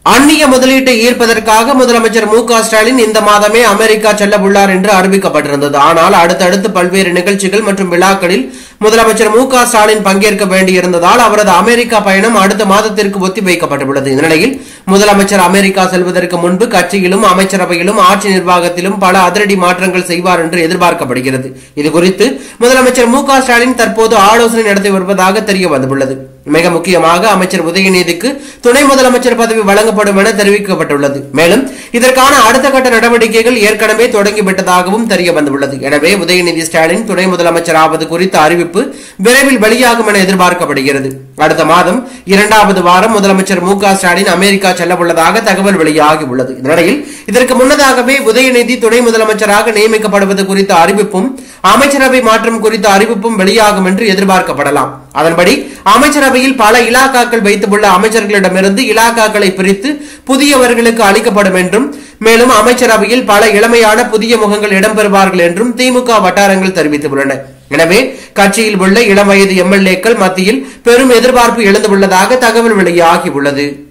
அந்நிய முதலீட்டை ஈர்ப்பதற்காக முதலமைச்சர் மு க ஸ்டாலின் இந்த மாதமே அமெரிக்கா செல்ல உள்ளார் என்று அறிவிக்கப்பட்டிருந்தது ஆனால் அடுத்தடுத்து பல்வேறு நிகழ்ச்சிகள் மற்றும் விழாக்களில் முதலமைச்சர் மு க ஸ்டாலின் பங்கேற்க வேண்டியிருந்ததால் அவரது அமெரிக்கா பயணம் அடுத்த மாதத்திற்கு ஒத்திவைக்கப்பட்டுள்ளது இந்த நிலையில் முதலமைச்சர் அமெரிக்கா செல்வதற்கு முன்பு கட்சியிலும் அமைச்சரவையிலும் ஆட்சி நிர்வாகத்திலும் பல அதிரடி மாற்றங்கள் செய்வார் என்று எதிர்பார்க்கப்படுகிறது இதுகுறித்து முதலமைச்சர் மு க ஸ்டாலின் தற்போது ஆலோசனை நடத்தி வருவதாக தெரிய வந்துள்ளது மிக முக்கியமாக அமைச்சர் உதயநிதிக்கு துணை முதலமைச்சர் பதவி வழங்கப்படும் என தெரிவிக்கப்பட்டுள்ளது மேலும் இதற்கான அடுத்த கட்ட நடவடிக்கைகள் ஏற்கனவே தொடங்கிவிட்டதாகவும் தெரிய வந்துள்ளது எனவே உதயநிதி ஸ்டாலின் துணை முதலமைச்சர் ஆவது குறித்த அறிவிப்பு விரைவில் வெளியாகும் என எதிர்பார்க்கப்படுகிறது அடுத்த மாதம் இரண்டாவது வாரம் முதலமைச்சர் மு க ஸ்டாலின் அமெரிக்கா செல்ல உள்ளதாக தகவல் வெளியாகி உள்ளது இதனிடையில் இதற்கு முன்னதாகவே உதயநிதி துணை முதலமைச்சராக நியமிக்கப்படுவது குறித்த அறிவிப்பும் அமைச்சரவை மாற்றம் குறித்த அறிவிப்பும் வெளியாகும் என்று எதிர்பார்க்கப்படலாம் அதன்படி அமைச்சரவையில் பல இலாக்காக்கள் வைத்துள்ள அமைச்சர்களிடமிருந்து இலாக்காக்களை பிரித்து புதியவர்களுக்கு அளிக்கப்படும் என்றும் மேலும் அமைச்சரவையில் பல இளமையான புதிய முகங்கள் இடம்பெறுவார்கள் என்றும் திமுக வட்டாரங்கள் தெரிவித்துள்ளன எனவே கட்சியில் உள்ள இளம் வயது எம்எல்ஏக்கள் மத்தியில் பெரும் எதிர்பார்ப்பு எழுந்துள்ளதாக தகவல் வெளியாகியுள்ளது